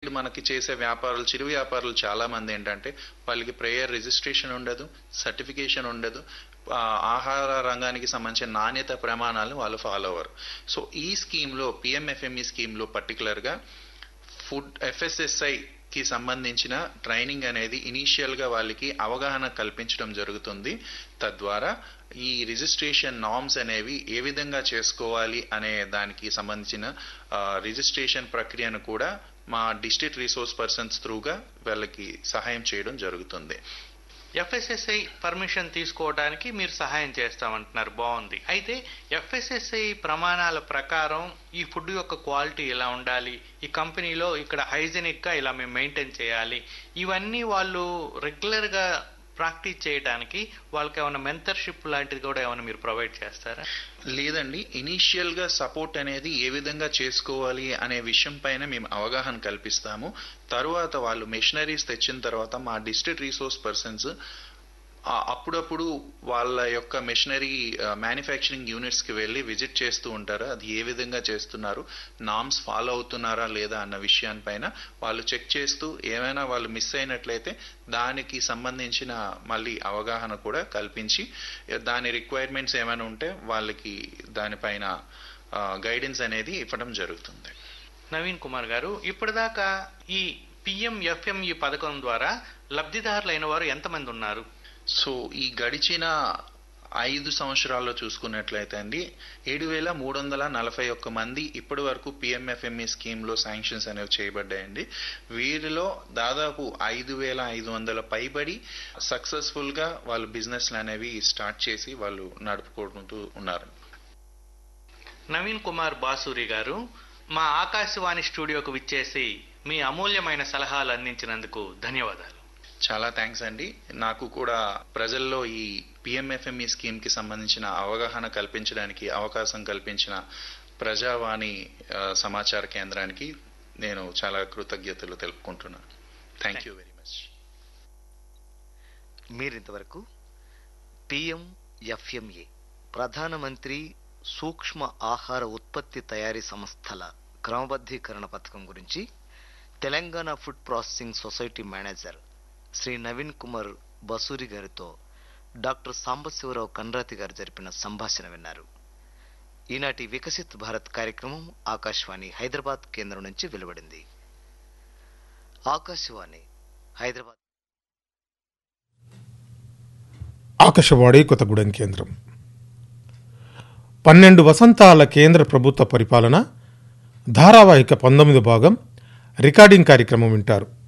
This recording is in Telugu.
ఇప్పుడు మనకి చేసే వ్యాపారులు చిరు వ్యాపారులు చాలా మంది ఏంటంటే వాళ్ళకి ప్రేయర్ రిజిస్ట్రేషన్ ఉండదు సర్టిఫికేషన్ ఉండదు ఆ, ఆహార రంగానికి సంబంధించిన నాణ్యత ప్రమాణాలు వాళ్ళు ఫాలో అవ్వరు సో ఈ స్కీమ్లో పిఎంఎఫ్ఎంఈ స్కీమ్లో పర్టికులర్గా ఫుడ్ ఎఫ్ఎస్ఎస్ఐ కి సంబంధించిన ట్రైనింగ్ అనేది ఇనీషియల్ గా వాళ్ళకి అవగాహన కల్పించడం జరుగుతుంది తద్వారా ఈ రిజిస్ట్రేషన్ నామ్స్ అనేవి ఏ విధంగా చేసుకోవాలి అనే దానికి సంబంధించిన ఆ, రిజిస్ట్రేషన్ ప్రక్రియను కూడా మా డిస్ట్రిక్ట్ రిసోర్స్ పర్సన్స్ త్రూగా వాళ్ళకి సహాయం చేయడం జరుగుతుంది ఎఫ్ఎస్ఎస్ఐ పర్మిషన్ తీసుకోవడానికి మీరు సహాయం చేస్తామంటున్నారు బాగుంది అయితే ఎఫ్ఎస్ఎస్ఐ ప్రమాణాల ప్రకారం ఈ ఫుడ్ యొక్క క్వాలిటీ ఎలా ఉండాలి ఈ కంపెనీలో ఇక్కడ హైజెనిక్ గా ఇలా మేము మెయింటైన్ చేయాలి ఇవన్నీ వాళ్ళు రెగ్యులర్ గా ప్రాక్టీస్ చేయడానికి వాళ్ళకి ఏమైనా మెంటర్షిప్ లాంటిది కూడా ఏమైనా మీరు ప్రొవైడ్ చేస్తారా లేదండి ఇనీషియల్ గా సపోర్ట్ అనేది ఏ విధంగా చేసుకోవాలి అనే విషయం పైన మేము అవగాహన కల్పిస్తాము తరువాత వాళ్ళు మెషినరీస్ తెచ్చిన తర్వాత మా డిస్ట్రిక్ట్ రిసోర్స్ పర్సన్స్ అప్పుడప్పుడు వాళ్ళ యొక్క మెషినరీ మ్యానుఫ్యాక్చరింగ్ యూనిట్స్ కి వెళ్ళి విజిట్ చేస్తూ ఉంటారు అది ఏ విధంగా చేస్తున్నారు నామ్స్ ఫాలో అవుతున్నారా లేదా అన్న విషయాన్పైన వాళ్ళు చెక్ చేస్తూ ఏమైనా వాళ్ళు మిస్ అయినట్లయితే దానికి సంబంధించిన మళ్ళీ అవగాహన కూడా కల్పించి దాని రిక్వైర్మెంట్స్ ఏమైనా ఉంటే వాళ్ళకి దానిపైన గైడెన్స్ అనేది ఇవ్వడం జరుగుతుంది నవీన్ కుమార్ గారు ఇప్పటిదాకా ఈ పిఎంఎఫ్ఎంఈ పథకం ద్వారా లబ్ధిదారులైన వారు ఎంతమంది ఉన్నారు సో ఈ గడిచిన ఐదు సంవత్సరాల్లో చూసుకున్నట్లయితే అండి ఏడు వేల మూడు వందల నలభై ఒక్క మంది ఇప్పటి వరకు పిఎంఎఫ్ఎంఈ స్కీమ్లో శాంక్షన్స్ అనేవి చేయబడ్డాయండి వీరిలో దాదాపు ఐదు వేల ఐదు వందల పైబడి సక్సెస్ఫుల్గా వాళ్ళు బిజినెస్లు అనేవి స్టార్ట్ చేసి వాళ్ళు నడుపుకుంటూ ఉన్నారు నవీన్ కుమార్ బాసూరి గారు మా ఆకాశవాణి స్టూడియోకు విచ్చేసి మీ అమూల్యమైన సలహాలు అందించినందుకు ధన్యవాదాలు చాలా థ్యాంక్స్ అండి నాకు కూడా ప్రజల్లో ఈ పిఎంఎఫ్ఎంఈ స్కీమ్ కి సంబంధించిన అవగాహన కల్పించడానికి అవకాశం కల్పించిన ప్రజావాణి ఆ, సమాచార కేంద్రానికి నేను చాలా కృతజ్ఞతలు తెలుపుకుంటున్నాను థ్యాంక్ యూ వెరీ మచ్ మీరింతవరకు పిఎం ఎఫ్ఎంఏ ప్రధానమంత్రి సూక్ష్మ ఆహార ఉత్పత్తి తయారీ సంస్థల క్రమబద్ధీకరణ పథకం గురించి Telangana food processing society manager Shri Naveen Kumar Basuri గారితో డాక్టర్ సాంబశివరావు కండ్రాతి గారు జరిపిన సంభాషణ విన్నారు ఈనాటి వికసిత్ భారత్ కార్యక్రమం ఆకాశవాణి హైదరాబాద్ కేంద్రం నుంచి వెలువడింది ఆకాశవాణి హైదరాబాద్ ఆకాశవాణి కొత్తగూడెం కేంద్రం పన్నెండు వసంతాల కేంద్ర ప్రభుత్వ పరిపాలన ధారావాహిక పంతొమ్మిది భాగం రికార్డింగ్ కార్యక్రమం వింటారు